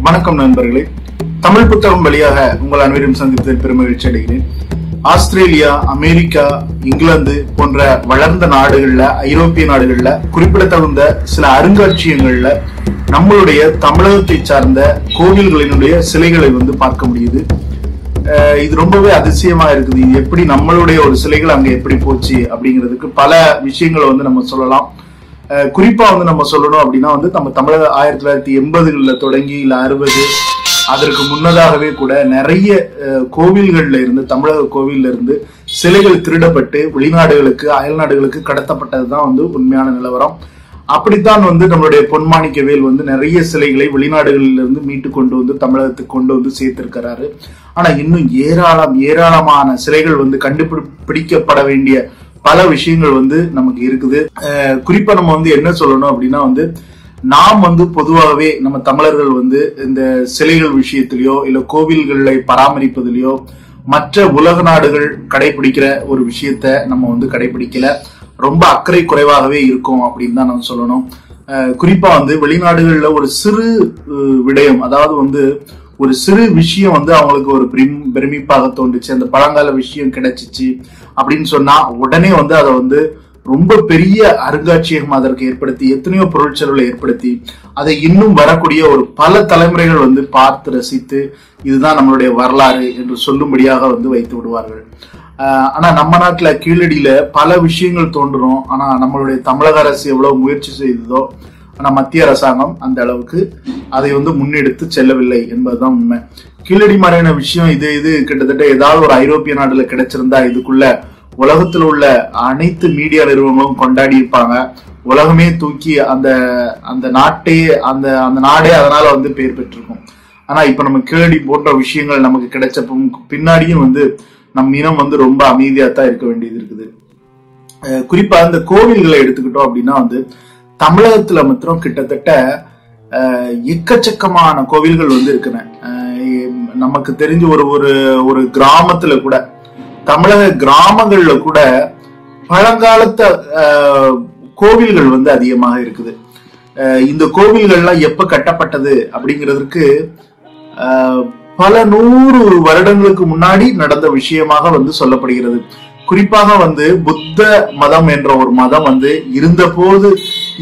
வணக்கம் நண்பர்களே தமிழ் புத்தகம் வழியாக உங்கள் அனைவரும் சந்தித்ததில் பெருமகிழ்ச்சி அடைகிறேன் ஆஸ்திரேலியா அமெரிக்கா இங்கிலாந்து போன்ற வளர்ந்த நாடுகள்ல ஐரோப்பிய நாடுகள்ல குறிப்பிடத்தகுந்த சில அருங்காட்சியகங்கள்ல நம்மளுடைய தமிழகத்தை சார்ந்த கோவில்களினுடைய சிலைகளை வந்து பார்க்க முடியுது அஹ் இது ரொம்பவே அதிசயமா இருக்குது இது எப்படி நம்மளுடைய ஒரு சிலைகள் அங்க எப்படி போச்சு அப்படிங்கிறதுக்கு பல விஷயங்களை வந்து நம்ம சொல்லலாம் அஹ் குறிப்பா வந்து நம்ம சொல்லணும் அப்படின்னா வந்து நம்ம தமிழக ஆயிரத்தி தொள்ளாயிரத்தி எண்பதுகள்ல தொடங்கி இல்ல அறுபது அதற்கு முன்னதாகவே கூட நிறைய அஹ், கோவில்கள்ல இருந்து தமிழக கோவில்ல இருந்து சிலைகள் திருடப்பட்டு வெளிநாடுகளுக்கு அயல் நாடுகளுக்கு கடத்தப்பட்டதுதான் வந்து உண்மையான நிலவரம் அப்படித்தான் வந்து நம்மளுடைய பொன்மாணிக்கவேல் வந்து நிறைய சிலைகளை வெளிநாடுகளில் இருந்து மீட்டு கொண்டு வந்து தமிழகத்துக்கு கொண்டு வந்து சேர்த்திருக்கிறாரு ஆனா இன்னும் ஏராளம் ஏராளமான சிலைகள் வந்து கண்டுபிடிக்கப்பட வேண்டிய பல விஷயங்கள் வந்து நமக்கு இருக்குது அஹ் குறிப்பா நம்ம வந்து என்ன சொல்லணும் அப்படின்னா வந்து நாம் வந்து பொதுவாகவே நம்ம தமிழர்கள் வந்து இந்த சிலைகள் விஷயத்திலயோ இல்ல கோவில்களை பராமரிப்பதிலயோ மற்ற உலக நாடுகள் கடைபிடிக்கிற ஒரு விஷயத்த நம்ம வந்து கடைபிடிக்கல ரொம்ப அக்கறை குறைவாகவே இருக்கும் அப்படின்னு தான் நம்ம சொல்லணும் அஹ் குறிப்பா வந்து வெளிநாடுகள்ல ஒரு சிறு அஹ், விடயம் அதாவது வந்து ஒரு சிறு விஷயம் வந்து அவங்களுக்கு ஒரு பிரிம் பிரமிப்பாக தோன்றுச்சு அந்த பழங்கால விஷயம் கிடைச்சிச்சு அப்படின்னு சொன்னா உடனே வந்து அதை வந்து ரொம்ப பெரிய அருங்காட்சியகம் அதற்கு ஏற்படுத்தி எத்தனையோ பொருட்செலவுகளை ஏற்படுத்தி அதை இன்னும் வரக்கூடிய ஒரு பல தலைமுறைகள் வந்து பார்த்து ரசித்து இதுதான் நம்மளுடைய வரலாறு என்று சொல்லும்படியாக வந்து வைத்து விடுவார்கள் ஆஹ் ஆனா நம்ம நாட்டுல கீழடியில பல விஷயங்கள் தோன்றும் ஆனா நம்மளுடைய தமிழக அரசு எவ்வளவு முயற்சி செய்ததோ ஆனா மத்திய அரசாங்கம் அந்த அளவுக்கு அதை வந்து முன்னெடுத்து செல்லவில்லை என்பதுதான் உண்மை கீழடி மாதிரியான விஷயம் இது இது கிட்டத்தட்ட ஏதாவது ஒரு ஐரோப்பிய நாடுல கிடைச்சிருந்தா இதுக்குள்ள உலகத்தில் உள்ள அனைத்து மீடியா நிறுவனங்களும் கொண்டாடி இருப்பாங்க உலகமே தூக்கி அந்த அந்த நாட்டே அந்த அந்த நாடே அதனால வந்து பேர் பெற்றிருக்கும் ஆனா இப்ப நம்ம கேடி போன்ற விஷயங்கள் நமக்கு கிடைச்ச பின்னாடியும் வந்து நம் இனம் வந்து ரொம்ப அமைதியா தான் இருக்க வேண்டியது இருக்குது அஹ் குறிப்பா இந்த கோவில்களை எடுத்துக்கிட்டோம் அப்படின்னா வந்து தமிழகத்துல மாத்திரம் கிட்டத்தட்ட அஹ், எக்கச்சக்கமான கோவில்கள் வந்து இருக்குன அஹ், நமக்கு தெரிஞ்ச ஒரு ஒரு ஒரு கிராமத்துல கூட தமிழக கிராமங்கள்ல கூட பழங்காலத்த அஹ், கோவில்கள் வந்து அதிகமாக இருக்குது அஹ், இந்த கோவில்கள்லாம் எப்ப கட்டப்பட்டது அப்படிங்கிறதுக்கு அஹ், பல நூறு வருடங்களுக்கு முன்னாடி நடந்த விஷயமாக வந்து சொல்லப்படுகிறது குறிப்பாக வந்து புத்த மதம் என்ற ஒரு மதம் வந்து இருந்தபோது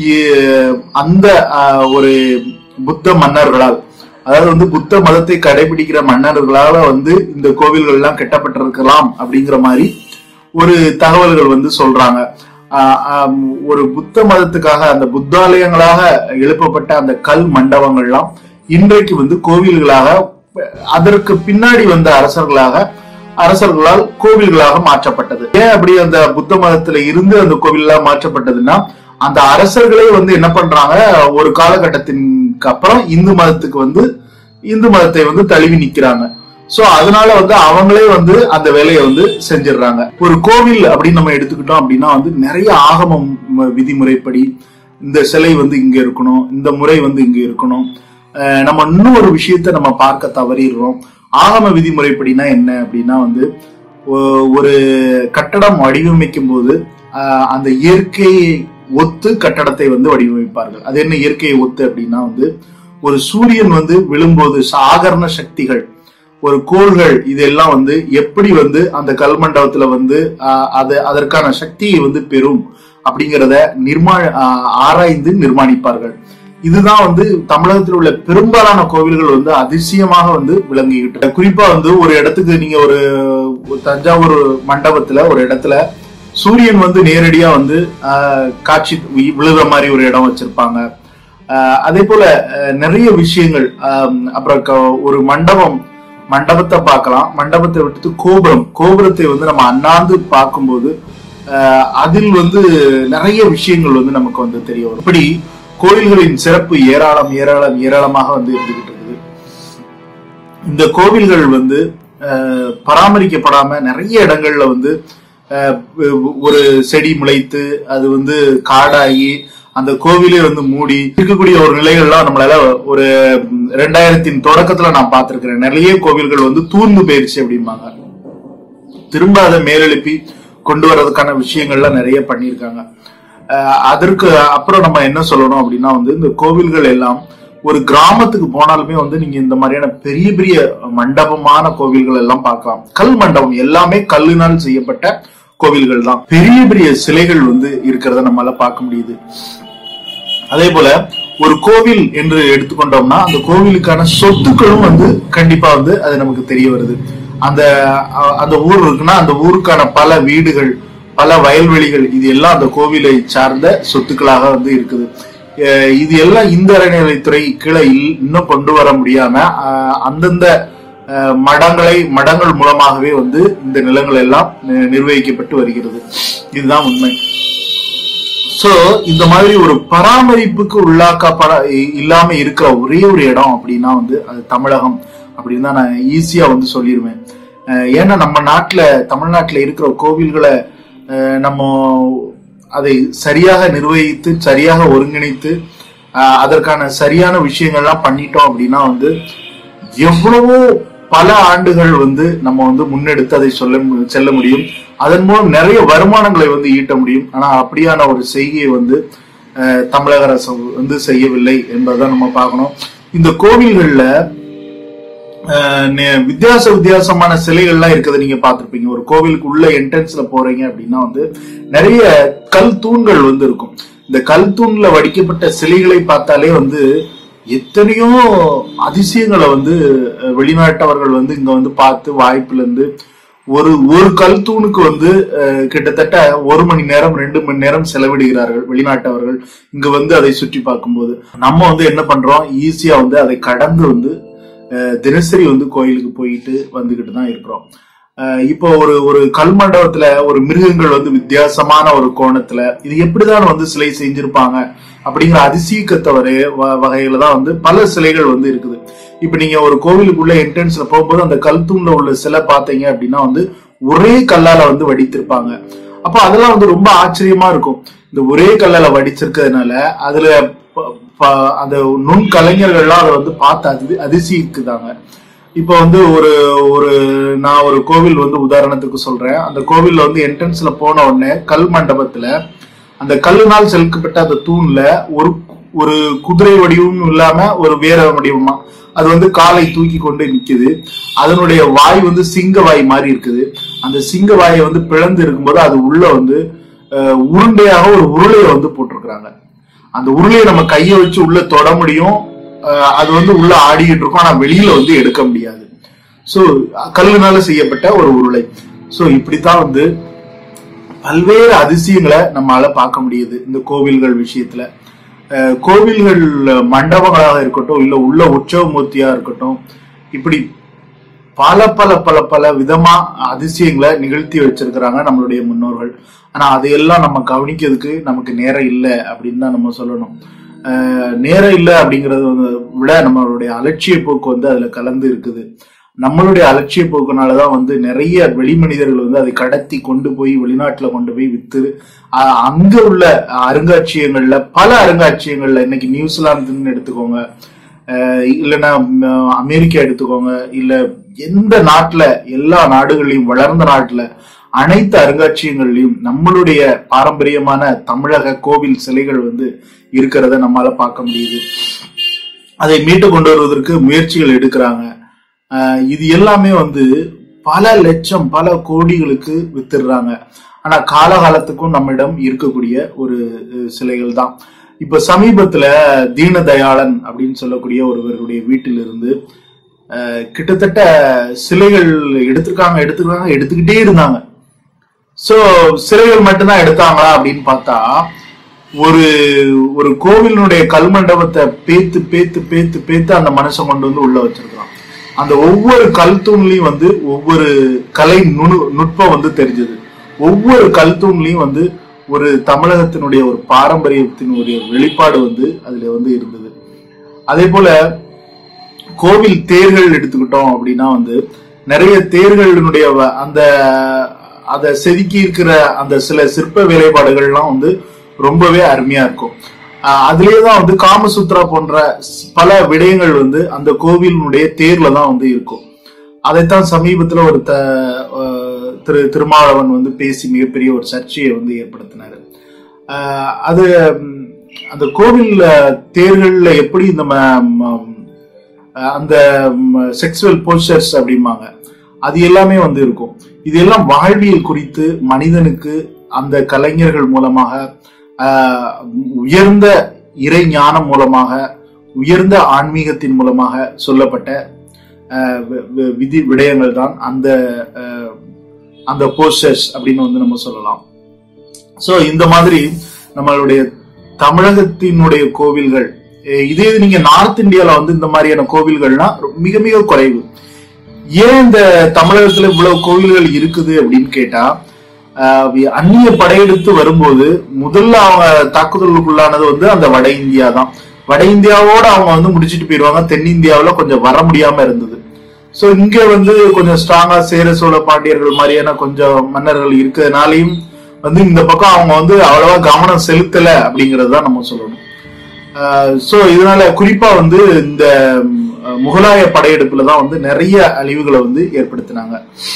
இ- அந்த அஹ், ஒரு புத்த மன்னர்களால் அதாவது வந்து புத்த மதத்தை கடைபிடிக்கிற மன்னர்களால வந்து இந்த கோவில்கள் எல்லாம் கட்டப்பட்டிருக்கலாம் அப்படிங்கிற மாதிரி ஒரு தகவல்கள் வந்து சொல்றாங்க ஆஹ் ஆம், ஒரு புத்த மதத்துக்காக அந்த புத்தாலயங்களாக எழுப்பப்பட்ட அந்த கல் மண்டபங்கள்லாம் இன்றைக்கு வந்து கோவில்களாக அதற்கு பின்னாடி வந்த அரசர்களாக அரசர்களால் கோவில்களாக மாற்றப்பட்டது ஏன் அப்படி அந்த புத்த மதத்துல இருந்து அந்த கோவில்லாம் மாற்றப்பட்டதுன்னா அந்த அரசர்களே வந்து என்ன பண்றாங்க ஒரு காலகட்டத்திற்கு அப்புறம் இந்து மதத்துக்கு வந்து இந்து மதத்தை வந்து தழுவி நிக்கிறாங்க சோ அதனால வந்து அவங்களே வந்து அந்த வேலையை வந்து செஞ்சிடுறாங்க ஒரு கோவில் அப்படின்னு நம்ம எடுத்துக்கிட்டோம் அப்படின்னா வந்து நிறைய ஆகமம் ம- விதிமுறைப்படி இந்த சிலை வந்து இங்க இருக்கணும் இந்த முறை வந்து இங்க இருக்கணும் அஹ் நம்ம இன்னும் ஒரு விஷயத்த நம்ம பார்க்க தவறிடுறோம் ஆகம விதிமுறைப்படினா என்ன அப்படின்னா வந்து ஒ- ஒரு கட்டடம் வடிவமைக்கும் போது அஹ் அந்த இயற்கையை ஒத்து கட்டடத்தை வந்து வடிவமைப்பார்கள் அது என்ன இயற்கையை ஒத்து அப்படின்னா வந்து ஒரு சூரியன் வந்து விழும்போது சாகரண சக்திகள் ஒரு கோள்கள் இதெல்லாம் வந்து எப்படி வந்து அந்த கல்மண்டபத்துல வந்து ஆஹ், அது அதற்கான சக்தியை வந்து பெறும் அப்படிங்கிறத நிர்மா ஆஹ், ஆராய்ந்து நிர்மாணிப்பார்கள் இதுதான் வந்து தமிழகத்தில் உள்ள பெரும்பாலான கோவில்கள் வந்து அதிசயமாக வந்து விளங்கிக்கிட்டு இருக்கு. குறிப்பா வந்து ஒரு இடத்துக்கு நீங்க ஒரு ஒரு தஞ்சாவூர் மண்டபத்துல ஒரு இடத்துல சூரியன் வந்து நேரடியா வந்து ஆஹ், காட்சி வி- விழுற மாதிரி ஒரு இடம் வச்சிருப்பாங்க ஆஹ், அதே போல ஆஹ், நிறைய விஷயங்கள் ஆம், அப்புறம் க- ஒரு மண்டபம் மண்டபத்தை பார்க்கலாம் மண்டபத்தை விட்டுட்டு கோபுரம் கோபுரத்தை வந்து நம்ம அண்ணாந்து பார்க்கும்போது ஆஹ், அதில் வந்து நிறைய விஷயங்கள் வந்து நமக்கு வந்து தெரிய வரும் இப்படி கோயில்களின் சிறப்பு ஏராளம் ஏராளம் ஏராளமாக வந்து இருந்துகிட்டு இருக்குது இந்த கோவில்கள் வந்து அஹ், பராமரிக்கப்படாம நிறைய இடங்கள்ல வந்து அஹ், ஒரு செடி முளைத்து அது வந்து காடாகி அந்த கோவிலே வந்து மூடி இருக்கக்கூடிய ஒரு நிலைகள்லாம் நம்மளால ஒரு ரெண்டாயிரத்தின் தொடக்கத்துல நான் பார்த்திருக்கிறேன் நிறைய கோவில்கள் வந்து தூர்ந்து போயிருச்சு அப்படிம்பாங்க திரும்ப அதை மேலெழுப்பி கொண்டு வர்றதுக்கான விஷயங்கள்லாம் நிறைய பண்ணியிருக்காங்க அஹ் அதற்கு அப்புறம் நம்ம என்ன சொல்லணும் அப்படின்னா வந்து இந்த கோவில்கள் எல்லாம் ஒரு கிராமத்துக்கு போனாலுமே வந்து நீங்க இந்த மாதிரியான பெரிய பெரிய மண்டபமான கோவில்கள் எல்லாம் பார்க்கலாம் கல் மண்டபம் எல்லாமே கல்லினால் செய்யப்பட்ட கோவில்கள் தான் பெரிய பெரிய சிலைகள் வந்து இருக்கிறத நம்மளால பார்க்க முடியுது அதே போல ஒரு கோவில் என்று எடுத்துக்கொண்டோம்னா அந்த கோவிலுக்கான சொத்துக்களும் வந்து கண்டிப்பா வந்து அது நமக்கு தெரிய வருது அந்த அ- அந்த ஊர் இருக்குன்னா அந்த ஊருக்கான பல வீடுகள் பல வயல்வெளிகள் இது எல்லாம் அந்த கோவிலை சார்ந்த சொத்துக்களாக வந்து இருக்குது அஹ் இது எல்லாம் இந்த அறநிலைத்துறை கீழே இல்- இன்னும் கொண்டு வர முடியாம அஹ் அந்தந்த அஹ் மடங்களை மடங்கள் மூலமாகவே வந்து இந்த நிலங்கள் எல்லாம் நி- நிர்வகிக்கப்பட்டு வருகிறது இதுதான் உண்மை சோ இந்த மாதிரி ஒரு பராமரிப்புக்கு உள்ளாக்கப்பட இ- இல்லாம இருக்கிற ஒரே ஒரு இடம் அப்படின்னா வந்து அது தமிழகம் அப்படின்னு தான் நான் ஈஸியா வந்து சொல்லிடுவேன் அஹ் ஏன்னா நம்ம நாட்டுல தமிழ்நாட்டுல இருக்கிற கோவில்களை அஹ் நம்ம அதை சரியாக நிர்வகித்து சரியாக ஒருங்கிணைத்து அஹ் அதற்கான சரியான விஷயங்கள்லாம் பண்ணிட்டோம் அப்படின்னா வந்து எவ்வளவோ பல ஆண்டுகள் வந்து நம்ம வந்து முன்னெடுத்து அதை சொல்ல மு- செல்ல முடியும் அதன் மூலம் நிறைய வருமானங்களை வந்து ஈட்ட முடியும் ஆனா அப்படியான ஒரு செய்கையை வந்து அஹ், தமிழக அரசு வந்து செய்யவில்லை என்பதை நம்ம பார்க்கணும் இந்த கோவில்கள்ல அஹ், நெ- வித்தியாச வித்தியாசமான சிலைகள்லாம் இருக்கிறத நீங்க பார்த்திருப்பீங்க ஒரு கோவிலுக்கு உள்ள என்ட்ரன்ஸ்ல போறீங்க அப்படின்னா வந்து நிறைய கல் தூண்கள் வந்து இருக்கும் இந்த கல் தூண்ல வடிக்கப்பட்ட சிலைகளை பார்த்தாலே வந்து எத்தனையோ அதிசயங்களை வந்து அஹ், வெளிநாட்டவர்கள் வந்து இங்க வந்து பார்த்து வாய்ப்புல இருந்து ஒரு ஒரு கல் தூணுக்கு வந்து அஹ், கிட்டத்தட்ட ஒரு மணி நேரம் ரெண்டு மணி நேரம் செலவிடுகிறார்கள் வெளிநாட்டவர்கள் இங்க வந்து அதை சுற்றி பார்க்கும்போது நம்ம வந்து என்ன பண்றோம் ஈஸியா வந்து அதை கடந்து வந்து அஹ், தினசரி வந்து கோயிலுக்கு போயிட்டு வந்துகிட்டு தான் இருக்கிறோம் அஹ், இப்போ ஒரு ஒரு கல் மண்டபத்துல ஒரு மிருகங்கள் வந்து வித்தியாசமான ஒரு கோணத்துல இது எப்படிதான் வந்து சிலை செஞ்சிருப்பாங்க அப்படிங்கிற அதிசயிக்கத்த வரை வ- வகையில தான் வந்து பல சிலைகள் வந்து இருக்குது இப்ப நீங்க ஒரு கோவிலுக்குள்ள என்ட்ரன்ஸ்ல போகும்போது அந்த கல் தூண்ல உள்ள சிலை பார்த்தீங்க அப்படின்னா வந்து ஒரே கல்லால வந்து வடித்திருப்பாங்க அப்ப அதெல்லாம் வந்து ரொம்ப ஆச்சரியமா இருக்கும் இந்த ஒரே கல்லால வடிச்சிருக்கிறதுனால அதுல ப- ப- அந்த நுண் கலைஞர்கள்லாம் அதை வந்து பார்த்து அதி அதிசயிக்குதாங்க இப்போ வந்து ஒரு ஒரு நான் ஒரு கோவில் வந்து உதாரணத்துக்கு சொல்றேன் அந்த கோவில்ல வந்து என்ட்ரன்ஸ்ல போன உடனே கல் மண்டபத்துல அந்த கல்லுனால் செலுக்கப்பட்ட அந்த தூண்ல ஒரு ஒரு குதிரை வடிவமும் இல்லாம ஒரு வேற வடிவமா அது வந்து காலை தூக்கி கொண்டு நிக்குது அதனுடைய வாய் வந்து சிங்க வாய் மாதிரி இருக்குது அந்த சிங்க வாயை வந்து பிளந்து இருக்கும்போது அது உள்ள வந்து அஹ், உருண்டையாக ஒரு உருளையை வந்து போட்டிருக்கிறாங்க அந்த உருளையை நம்ம கையை வச்சு உள்ள தொட முடியும் அஹ், அது வந்து உள்ள ஆடிக்கிட்டு இருக்கும் ஆனா வெளியில வந்து எடுக்க முடியாது சோ கல்லுனால செய்யப்பட்ட ஒரு உருளை சோ இப்படித்தான் வந்து பல்வேறு அதிசயங்களை நம்மளால பார்க்க முடியுது இந்த கோவில்கள் விஷயத்துல அஹ் கோவில்கள் மண்டபங்களாக இருக்கட்டும் இல்ல உள்ள உற்சவ மூர்த்தியா இருக்கட்டும் இப்படி பல பல பல பல விதமா அதிசயங்களை நிகழ்த்தி வச்சிருக்கிறாங்க நம்மளுடைய முன்னோர்கள் ஆனா அதையெல்லாம் நம்ம கவனிக்கிறதுக்கு நமக்கு நேரம் இல்லை அப்படின்னு தான் நம்ம சொல்லணும் அஹ் நேரம் இல்லை அப்படிங்கறது வந்து விட நம்மளுடைய அலட்சிய போக்கு வந்து அதுல கலந்து இருக்குது நம்மளுடைய அலட்சிய போக்குனாலதான் வந்து நிறைய வெளிமனிதர்கள் வந்து அதை கடத்தி கொண்டு போய் வெளிநாட்டுல கொண்டு போய் வித்து அஹ் அங்க உள்ள அருங்காட்சியகங்கள்ல பல அருங்காட்சியகங்கள்ல இன்னைக்கு நியூசிலாந்துன்னு எடுத்துக்கோங்க அஹ் இல்லைன்னா ம், அமெரிக்கா எடுத்துக்கோங்க இல்ல எந்த நாட்டுல எல்லா நாடுகள்லயும் வளர்ந்த நாட்டுல அனைத்து அருங்காட்சியகங்கள்லயும் நம்மளுடைய பாரம்பரியமான தமிழக கோவில் சிலைகள் வந்து இருக்கிறத நம்மால பார்க்க முடியுது அதை மீட்டு கொண்டு வருவதற்கு முயற்சிகள் எடுக்கிறாங்க ஆஹ் இது எல்லாமே வந்து பல லட்சம் பல கோடிகளுக்கு வித்துடுறாங்க ஆனா காலகாலத்துக்கும் நம்மிடம் இருக்கக்கூடிய ஒரு அஹ், சிலைகள் தான் இப்ப சமீபத்துல தீனதயாளன் அப்படின்னு சொல்லக்கூடிய ஒருவருடைய வீட்டிலிருந்து அஹ், கிட்டத்தட்ட சிலைகள் எடுத்திருக்காங்க எடுத்துருக்காங்க எடுத்துக்கிட்டே இருந்தாங்க சோ சிலைகள் மட்டும்தான் எடுத்தாங்களா அப்படின்னு பார்த்தா ஒரு ஒரு கோவிலினுடைய கல் மண்டபத்தை பேத்து பேத்து பேத்து பேத்து அந்த மனுஷன் கொண்டு வந்து உள்ள வச்சிருக்கான் அந்த ஒவ்வொரு கல் தூண்லயும் வந்து ஒவ்வொரு கலை நுணு நுட்பம் வந்து தெரிஞ்சது ஒவ்வொரு கல் தூண்லயும் வந்து ஒரு தமிழகத்தினுடைய ஒரு பாரம்பரியத்தினுடைய வெளிப்பாடு வந்து அதுல வந்து இருந்தது அதே போல கோவில் தேர்கள் எடுத்துக்கிட்டோம் அப்படின்னா வந்து நிறைய தேர்களினுடைய வ- அந்த அதை செதுக்கி இருக்கிற அந்த சில சிற்ப வேலைப்பாடுகள்லாம் வந்து ரொம்பவே அருமையா இருக்கும் ஆஹ் அதுலயே தான் வந்து காமசூத்ரா போன்ற ஸ்- பல விடயங்கள் வந்து அந்த கோவிலினுடைய தேர்ல தான் வந்து இருக்கும் அதைத்தான் சமீபத்துல ஒரு த ஆஹ் திரு திருமாவளவன் வந்து பேசி மிகப்பெரிய ஒரு சர்ச்சையை வந்து ஏற்படுத்தினாரு ஆஹ் அது ம், அந்த கோவில் அஹ், தேர்கள்ல எப்படி இந்த ம- ம- அஹ், அந்த செக்ஸுவல் போஸ்டர்ஸ் அப்படிம்பாங்க அது எல்லாமே வந்து இருக்கும் இது எல்லாம் வாழ்வியல் குறித்து மனிதனுக்கு அந்த கலைஞர்கள் மூலமாக ஆஹ், உயர்ந்த இறை ஞானம் மூலமாக உயர்ந்த ஆன்மீகத்தின் மூலமாக சொல்லப்பட்ட ஆஹ், வி- வி- விதி விடயங்கள் தான் அந்த ஆஹ், அந்த போஸ்டர்ஸ் அப்படின்னு வந்து நம்ம சொல்லலாம் சோ இந்த மாதிரி நம்மளுடைய தமிழகத்தினுடைய கோவில்கள் அஹ் இதே இது நீங்க நார்த் இந்தியால வந்து இந்த மாதிரியான கோவில்கள்னா மிக மிக குறைவு ஏன் இந்த தமிழகத்துல இவ்வளவு கோவில்கள் இருக்குது அப்படின்னு கேட்டா ஆஹ் வி- அந்நிய படையெடுத்து வரும்போது முதல்ல அவங்க தாக்குதலுக்குள்ளானது வந்து அந்த வட இந்தியா தான் வட இந்தியாவோட அவங்க வந்து முடிச்சிட்டு போயிருவாங்க தென்னிந்தியாவுல கொஞ்சம் வர முடியாம இருந்தது சோ இங்க வந்து கொஞ்சம் ஸ்ட்ராங்கா சேர சோழ பாண்டியர்கள் மாதிரியான கொஞ்சம் மன்னர்கள் இருக்கிறதுனாலையும் வந்து இந்த பக்கம் அவங்க வந்து அவ்வளவா கவனம் செலுத்தல அப்படிங்கறது தான் நம்ம சொல்லணும் சோ இதனால குறிப்பா வந்து இந்த ம், முகலாய படையெடுப்புல தான் வந்து நிறைய அழிவுகளை வந்து ஏற்படுத்தினாங்க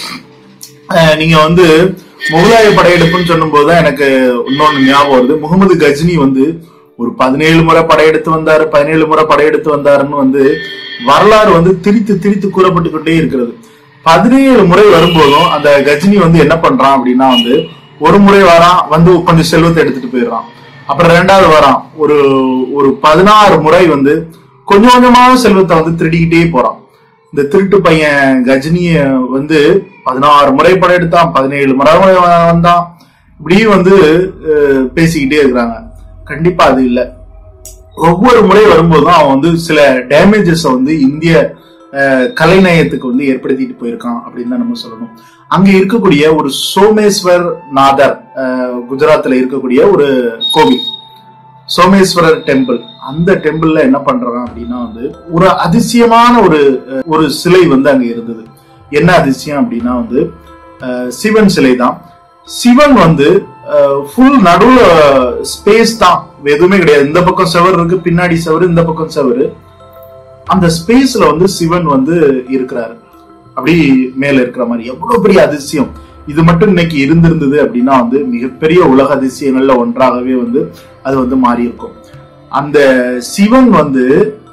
அஹ் நீங்க வந்து முகலாய படையெடுப்புன்னு சொல்லும்போது தான் எனக்கு இன்னொன்னு ஞாபகம் வருது முகமது கஜ்னி வந்து ஒரு பதினேழு முறை படையெடுத்து வந்தாரு பதினேழு முறை படையெடுத்து வந்தாருன்னு வந்து வரலாறு வந்து திரித்து திரித்து கூறப்பட்டுக்கிட்டே இருக்கிறது பதினேழு முறை வரும்போதும் அந்த கஜினி வந்து என்ன பண்றான் அப்படின்னா வந்து ஒரு முறை வரான் வந்து கொஞ்சம் செல்வத்தை எடுத்துட்டு போயிடுறான் அப்புறம் ரெண்டாவது வரான் ஒரு ஒரு பதினாறு முறை வந்து கொஞ்சம் கொஞ்சமா செல்வத்தை வந்து திருடிக்கிட்டே போறான் இந்த திருட்டு பையன் கஜினிய வந்து பதினாறு முறை படையெடுத்தான் பதினேழு முறை வந்தான் இப்படியே வந்து அஹ், பேசிக்கிட்டே இருக்கிறாங்க கண்டிப்பா அது இல்ல ஒவ்வொரு முறை வரும்போதும் அவன் வந்து சில டேமேஜஸ் வந்து இந்திய அஹ், கலைநயத்துக்கு வந்து ஏற்படுத்திட்டு போயிருக்கான் அப்படின்னு தான் நம்ம சொல்லணும் அங்க இருக்கக்கூடிய ஒரு சோமேஸ்வர் நாதர் அஹ், குஜராத்ல இருக்கக்கூடிய ஒரு கோவில் சோமேஸ்வரர் டெம்பிள் அந்த டெம்பிள்ல என்ன பண்றான் அப்படின்னா வந்து ஒரு அதிசயமான ஒரு அஹ், ஒரு சிலை வந்து அங்க இருந்தது என்ன அதிசயம் அப்படின்னா வந்து அஹ், சிவன் சிலை தான் சிவன் வந்து ஃபுல் நடுவுல ஸ்பேஸ் தான் எதுவுமே கிடையாது இந்த பக்கம் செவர் இருக்கு பின்னாடி செவர் இந்த பக்கம் செவரு அந்த ஸ்பேஸ்ல வந்து சிவன் வந்து இருக்கிறாரு அப்படி மேல இருக்கிற மாதிரி எவ்வளவு பெரிய அதிசயம் இது மட்டும் இன்னைக்கு இருந்திருந்தது அப்படின்னா வந்து மிகப்பெரிய உலக அதிசயங்கள்ல ஒன்றாகவே வந்து அது வந்து மாறி இருக்கும் அந்த சிவன் வந்து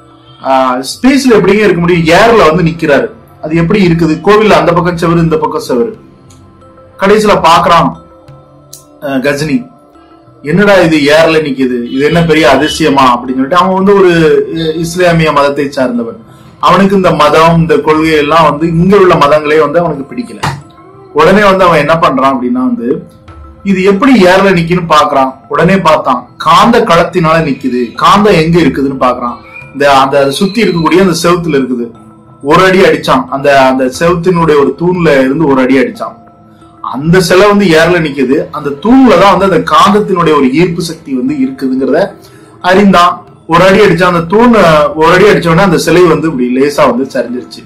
ஸ்பேஸ்ல எப்படிங்க இருக்க முடியும் ஏர்ல வந்து நிக்கிறாரு அது எப்படி இருக்குது கோவில்ல அந்த பக்கம் செவரு இந்த பக்கம் செவரு கடைசியில பாக்குறான் அஹ், கஜினி என்னடா இது ஏர்ல நிக்குது இது என்ன பெரிய அதிசயமா அப்படின்னு சொல்லிட்டு அவன் வந்து ஒரு அஹ், இஸ்லாமிய மதத்தை சார்ந்தவன் அவனுக்கு இந்த மதம் இந்த கொள்கை எல்லாம் வந்து இங்க உள்ள மதங்களே வந்து அவனுக்கு பிடிக்கல உடனே வந்து அவன் என்ன பண்றான் அப்படின்னா வந்து இது எப்படி ஏர்ல நிக்குன்னு பாக்குறான் உடனே பார்த்தான் காந்த களத்தினால நிக்குது காந்தம் எங்க இருக்குதுன்னு பாக்குறான் இந்த அந்த சுத்தி இருக்கக்கூடிய அந்த செவுத்துல இருக்குது ஒரு அடி அடிச்சான் அந்த அந்த செவுத்தினுடைய ஒரு தூண்ல இருந்து ஒரு அடி அடிச்சான் அந்த சிலை வந்து ஏர்ல நிக்குது அந்த தூண்ல தான் வந்து அந்த காந்தத்தினுடைய ஒரு ஈர்ப்பு சக்தி வந்து இருக்குதுங்கிறத அறிந்தான் ஒரு அடி அடிச்சான் அந்த தூண் அஹ், ஒரு அடி அடிச்ச உடனே அந்த சிலை வந்து இப்படி லேசா வந்து சரிஞ்சிருச்சு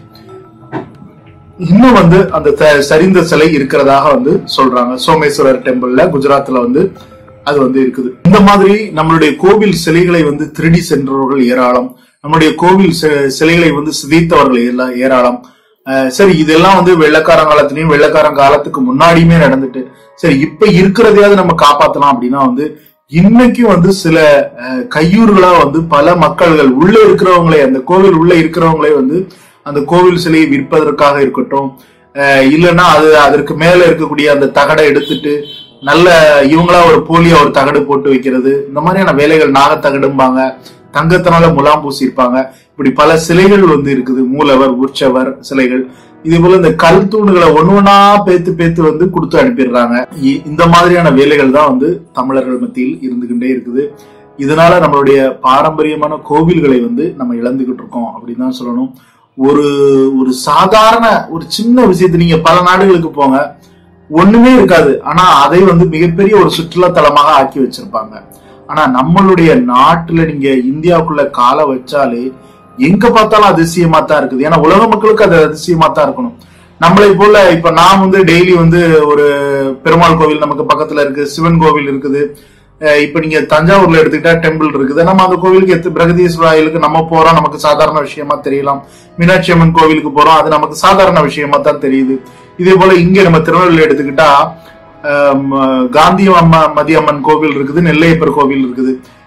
இன்னும் வந்து அந்த த- சரிந்த சிலை இருக்கிறதாக வந்து சொல்றாங்க சோமேஸ்வரர் டெம்பிள்ல குஜராத்ல வந்து அது வந்து இருக்குது இந்த மாதிரி நம்மளுடைய கோவில் சிலைகளை வந்து திருடி சென்றவர்கள் ஏராளம் நம்மளுடைய கோவில் சி- சிலைகளை வந்து சிதைத்தவர்கள் ஏலா- ஏராளம் அஹ் சரி இதெல்லாம் வந்து வெள்ளக்காரன் காலத்திலயும் வெள்ளக்காரன் காலத்துக்கு முன்னாடியுமே நடந்துட்டு சரி இப்ப இருக்கிறதையாவது நம்ம காப்பாத்தலாம் அப்படின்னா வந்து இன்னைக்கும் வந்து சில அஹ், கையூர்களா வந்து பல மக்கள்கள் உள்ள இருக்கிறவங்களே அந்த கோவில் உள்ள இருக்கிறவங்களே வந்து அந்த கோவில் சிலையை விற்பதற்காக இருக்கட்டும் அஹ், இல்லைன்னா அது அதற்கு மேல இருக்கக்கூடிய அந்த தகடை எடுத்துட்டு நல்ல இவங்களா ஒரு போலியா ஒரு தகடு போட்டு வைக்கிறது இந்த மாதிரியான வேலைகள் நாகத்தகடும்பாங்க தங்கத்தினால முலாம் பூசியிருப்பாங்க இப்படி பல சிலைகள் வந்து இருக்குது மூலவர் உற்சவர் சிலைகள் இதே போல இந்த கல் தூணுகளை ஒண்ணு ஒண்ணா பேத்து பேத்து வந்து கொடுத்து அனுப்பிடுறாங்க இ- இந்த மாதிரியான வேலைகள் தான் வந்து தமிழர்கள் மத்தியில் இருந்துகிட்டே இருக்குது இதனால நம்மளுடைய பாரம்பரியமான கோவில்களை வந்து நம்ம இழந்துகிட்டு இருக்கோம் அப்படின்னு தான் சொல்லணும் ஒரு ஒரு சாதாரண ஒரு சின்ன விஷயத்தை நீங்க பல நாடுகளுக்கு போங்க ஒண்ணுமே இருக்காது ஆனா அதை வந்து மிகப்பெரிய ஒரு சுற்றுலா தலமாக ஆக்கி வச்சிருப்பாங்க ஆனா நம்மளுடைய நாட்டுல நீங்க இந்தியாவுக்குள்ள காலை வச்சாலே எங்க பார்த்தாலும் அதிசயமா தான் இருக்குது ஏன்னா உலக மக்களுக்கு அது அதிசயமா தான் இருக்கணும் நம்மளை போல இப்ப நான் வந்து டெய்லி வந்து ஒரு பெருமாள் கோவில் நமக்கு பக்கத்துல இருக்கு சிவன் கோவில் இருக்குது அஹ் இப்ப நீங்க தஞ்சாவூர்ல எடுத்துக்கிட்டா டெம்பிள் இருக்குது நம்ம அந்த கோவிலுக்கு எத்து பிரகதீஸ்வரர் கோயிலுக்கு நம்ம போறோம் நமக்கு சாதாரண விஷயமா தெரியலாம் மீனாட்சி அம்மன் கோவிலுக்கு போறோம் அது நமக்கு சாதாரண விஷயமா தான் தெரியுது இதே போல இங்க நம்ம திருநெல்வேலி எடுத்துக்கிட்டா ஆம், காந்தி அம்மா மதியம்மன் கோவில் இருக்குது நெல்லையப்பர் கோவில் இருக்குது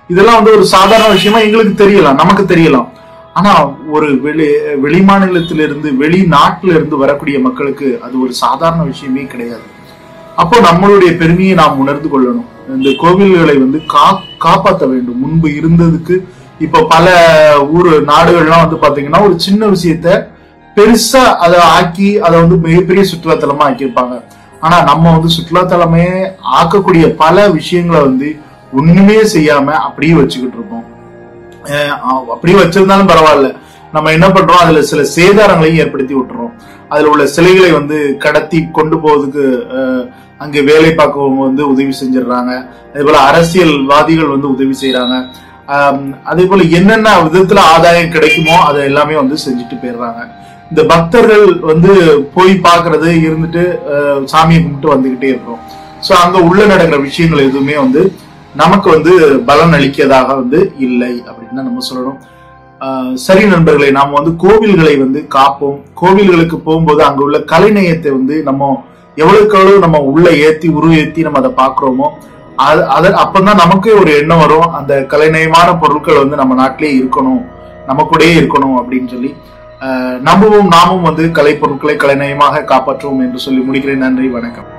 இதெல்லாம் வந்து ஒரு சாதாரண விஷயமா எங்களுக்கு தெரியலாம் நமக்கு தெரியலாம் ஆனா ஒரு வெளி வெளிமாநிலத்திலிருந்து வெளிநாட்டில இருந்து வரக்கூடிய மக்களுக்கு அது ஒரு சாதாரண விஷயமே கிடையாது அப்போ நம்மளுடைய பெருமையை நாம் உணர்ந்து கொள்ளணும் இந்த கோவில்களை வந்து கா காப்பாற்ற வேண்டும் முன்பு இருந்ததுக்கு இப்ப பல ஊர் நாடுகள்லாம் வந்து பாத்தீங்கன்னா ஒரு சின்ன விஷயத்த பெருசா அதை ஆக்கி அதை வந்து மிகப்பெரிய சுற்றுலாத்தலமா ஆக்கியிருப்பாங்க ஆனா நம்ம வந்து சுற்றுலாத்தலமே ஆக்கக்கூடிய பல விஷயங்களை வந்து ஒண்ணுமே செய்யாம அப்படியே வச்சுக்கிட்டு இருப்போம் அஹ் அ- அப்படியே வச்சிருந்தாலும் பரவாயில்ல நம்ம என்ன பண்றோம் அதுல சில சேதாரங்களையும் ஏற்படுத்தி விட்டுறோம் அதுல உள்ள சிலைகளை வந்து கடத்தி கொண்டு போவதுக்கு அஹ், அங்க வேலை பார்க்கவங்க வந்து உதவி செஞ்சிடுறாங்க அதே போல அரசியல்வாதிகள் வந்து உதவி செய்யறாங்க அதே போல என்னென்ன விதத்துல ஆதாயம் கிடைக்குமோ அதை எல்லாமே வந்து செஞ்சுட்டு போயிடுறாங்க இந்த பக்தர்கள் வந்து போய் பார்க்கிறது இருந்துட்டு அஹ், சாமியை கும்பிட்டு வந்துகிட்டே இருக்கிறோம் சோ அங்க உள்ள நடக்கிற விஷயங்கள் எதுவுமே வந்து நமக்கு வந்து பலன் அளிக்கதாக வந்து இல்லை அப்படின்னு தான் நம்ம சொல்லணும் ஆஹ் சரி நண்பர்களே நாம வந்து கோவில்களை வந்து காப்போம் கோவில்களுக்கு போகும்போது அங்க உள்ள கலைநயத்தை வந்து நம்ம எவ்வளவுக்கு எவ்வளவு நம்ம உள்ள ஏத்தி உரு ஏத்தி நம்ம அதை பாக்குறோமோ அது அத அப்பதான் நமக்கே ஒரு எண்ணம் வரும் அந்த கலைநயமான பொருட்கள் வந்து நம்ம நாட்டிலேயே இருக்கணும் நம்ம கூடயே இருக்கணும் அப்படின்னு சொல்லி ஆஹ் நம்பவும் நாமும் வந்து கலை பொருட்களை கலைநயமாக காப்பாற்றுவோம் என்று சொல்லி முடிக்கிறேன் நன்றி வணக்கம்